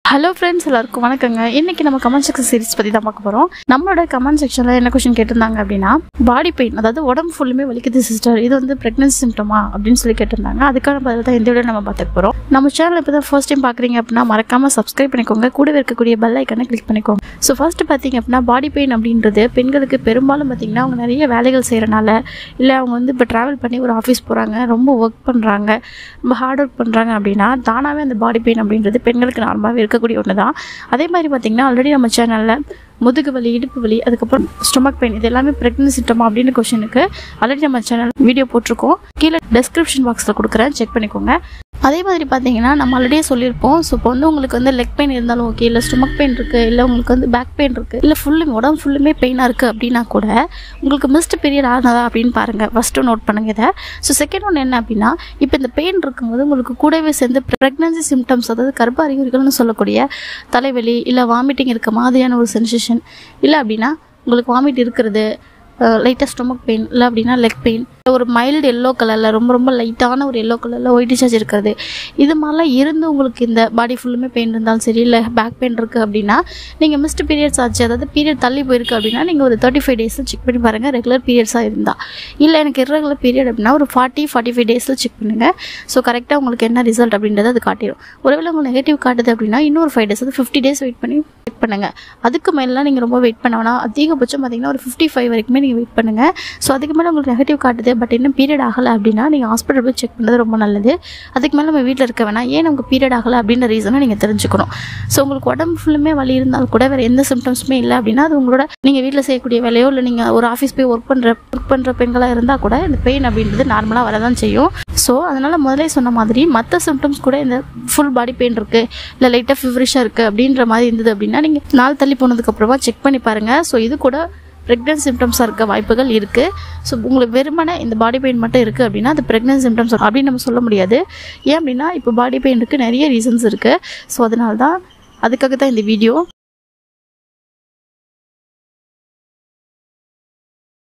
hello friends எல்லாருக்கும் வணக்கங்க இன்னைக்கு நம்ம கமெண்ட் செக்ஷன் சீரிஸ் பற்றி தான் பார்க்க போகிறோம் நம்மளோட கமெண்ட் செக்ஷனில் என்ன கொஸ்டின் கேட்டிருந்தாங்க அப்படின்னா பாடி பெயின் அதாவது உடம்பு ஃபுல்லுமே வலிக்குது சிஸ்டர் இது வந்து ப்ரெக்னன்சி சிம்டமா அப்படின்னு சொல்லி கேட்டிருந்தாங்க அதுக்கான பதில் தான் இந்த வீடியோ நம்ம பார்த்துக்க போகிறோம் நம்ம சேனல் இப்போ தான் ஃபர்ஸ்ட் டைம் பார்க்குறீங்க அப்படின்னா மறக்காமல் சப்ஸ்கிரைப் பண்ணிக்கோங்க கூடவே இருக்கக்கூடிய பெல் ஐக்கனை கிளிக் பண்ணிக்கோங்க ஸோ ஃபர்ஸ்ட் பார்த்தீங்க அப்படின்னா பாடி பெயின் அப்படின்றது பெண்களுக்கு பெரும்பாலும் பார்த்தீங்கன்னா அவங்க நிறைய வேலைகள் செய்கிறனால இல்லை அவங்க வந்து இப்போ ட்ராவல் பண்ணி ஒரு ஆஃபீஸ் போகிறாங்க ரொம்ப ஒர்க் பண்ணுறாங்க ரொம்ப ஹார்ட் ஒர்க் பண்ணுறாங்க அப்படின்னா தானாகவே அந்த பாடி பெயின் அப்படின்றது பெண்களுக்கு நார்மலாகவே இருக்கக்கூடிய ஒன்று தான் அதே மாதிரி பார்த்திங்கன்னா ஆல்ரெடி நம்ம சேனலில் முதுகு வலி இடுப்பு வலி அதுக்கப்புறம் ஸ்டொமக் பெயின் இது எல்லாமே ப்ரெக்னன்சி சிம்டம் அப்படின்னு கொஷனுக்கு ஆல்ரெடி நம்ம சேனல் வீடியோ போட்டிருக்கோம் கீழே டெஸ்கிரிப்ஷன் பாக்ஸில் கொடுக்குறேன் செக் பண்ணிக்கோங்க அதே மாதிரி பார்த்தீங்கன்னா நம்ம ஆல்ரெடியே சொல்லியிருப்போம் ஸோ இப்போ வந்து உங்களுக்கு வந்து லெக் பெயின் இருந்தாலும் ஓகே இல்லை ஸ்டொமக் பெயின் இருக்குது இல்லை உங்களுக்கு வந்து பேக் பெயின் இருக்குது இல்லை ஃபுல்லுமே உடம்பு ஃபுல்லுமே பெயினாக இருக்குது அப்படின்னா கூட உங்களுக்கு மிஸ்ட் பீரியட் ஆனதா அப்படின்னு பாருங்கள் ஃபஸ்ட்டு நோட் பண்ணுங்க இதை ஸோ செகண்ட் ஒன்று என்ன அப்படின்னா இப்போ இந்த பெயின் இருக்கும்போது உங்களுக்கு கூடவே சேர்ந்து ப்ரெக்னன்சி சிம்டம்ஸ் அதாவது கர்ப்ப அறிகுறிகள்னு சொல்லக்கூடிய தலைவலி இல்லை வாமிட்டிங் இருக்க மாதிரியான ஒரு சென்சேஷன் இல்லை அப்படின்னா உங்களுக்கு வாமிட் இருக்கிறது லைட்டாக ஸ்டொமக் பெயின் இல்லை அப்படின்னா லெக் பெயின் ஒரு மைல்டு எல்லோ கலரில் ரொம்ப ரொம்ப லைட்டான ஒரு எல்லோ கலரில் ஒயிட் டிசார்ஜ் இருக்கிறது இது மாதிரிலாம் இருந்து உங்களுக்கு இந்த பாடி ஃபுல்லுமே பெயின் இருந்தாலும் சரி இல்லை பேக் பெயின் இருக்குது அப்படின்னா நீங்கள் மிஸ்ட் பீரியட்ஸ் ஆச்சு அதாவது பீரியட் தள்ளி போயிருக்கு அப்படின்னா நீங்கள் ஒரு தேர்ட்டி ஃபைவ் டேஸில் செக் பண்ணி பாருங்கள் ரெகுலர் பீரியட்ஸாக இருந்தால் இல்லை எனக்கு irregular பீரியட் அப்படின்னா ஒரு ஃபார்ட்டி ஃபார்ட்டி ஃபைவ் டேஸில் செக் பண்ணுங்கள் ஸோ கரெக்டாக உங்களுக்கு என்ன ரிசல்ட் அப்படின்றத அது காட்டிடும் ஒருவேளை உங்களுக்கு நெகட்டிவ் காட்டுது அப்படின்னா இன்னொரு ஃபைவ் டேஸ் அது ஃபிஃப்டி டேஸ் வெயிட் பண்ணி செக் பண்ணுங்கள் அதுக்கு மேலாம் நீங்கள் ரொம்ப வெயிட் பண்ண வேணாம் அதிகபட்சம் பார்த்தீங்கன்னா ஒரு ஃபிஃப்டி ஃபைவ் வரைக்குமே நீங்கள் வெயிட் பண்ணுங்கள் ஸோ அதுக்கு மேலே உங்களுக்கு நெகட்டிவ் காட்டுது பட் இன்னும் பீரியட் ஆகலை அப்படின்னா நீங்கள் ஹாஸ்பிட்டல் போய் செக் பண்ணுறது ரொம்ப நல்லது அதுக்கு மேலே நம்ம வீட்டில் இருக்க வேணாம் ஏன் நமக்கு பீரியட் ஆகலை அப்படின்ற ரீசனை நீங்கள் தெரிஞ்சுக்கணும் ஸோ உங்களுக்கு உடம்பு ஃபுல்லுமே வலி இருந்தாலும் கூட வேறு எந்த சிம்டம்ஸுமே இல்லை அப்படின்னா அது உங்களோட நீங்கள் வீட்டில் செய்யக்கூடிய வேலையோ இல்லை நீங்கள் ஒரு ஆஃபீஸ் போய் ஒர்க் பண்ணுற ஒர்க் பண்ணுற பெண்களாக இருந்தால் கூட இந்த பெயின் அப்படின்றது நார்மலாக வரதான் செய்யும் ஸோ அதனால் முதலே சொன்ன மாதிரி மற்ற சிம்டம்ஸ் கூட இந்த ஃபுல் பாடி பெயின் இருக்குது இல்லை லைட்டாக ஃபீவரிஷாக இருக்குது அப்படின்ற மாதிரி இருந்தது அப்படின்னா நீங்கள் நாள் தள்ளி போனதுக்கப்புறமா செக் பண்ணி பாருங்கள் ஸோ இது கூட ப்ரெக்னன்சி சிம்டம்ஸாக இருக்க வாய்ப்புகள் இருக்குது ஸோ உங்களுக்கு வெறுமனே இந்த பாடி பெயின் மட்டும் இருக்குது அப்படின்னா அது ப்ரெக்னன்சி சிம்டம்ஸ் அப்படின்னு நம்ம சொல்ல முடியாது ஏன் அப்படின்னா இப்போ பாடி பெயினுக்கு நிறைய ரீசன்ஸ் இருக்குது ஸோ அதனால தான் அதுக்காக தான் இந்த வீடியோ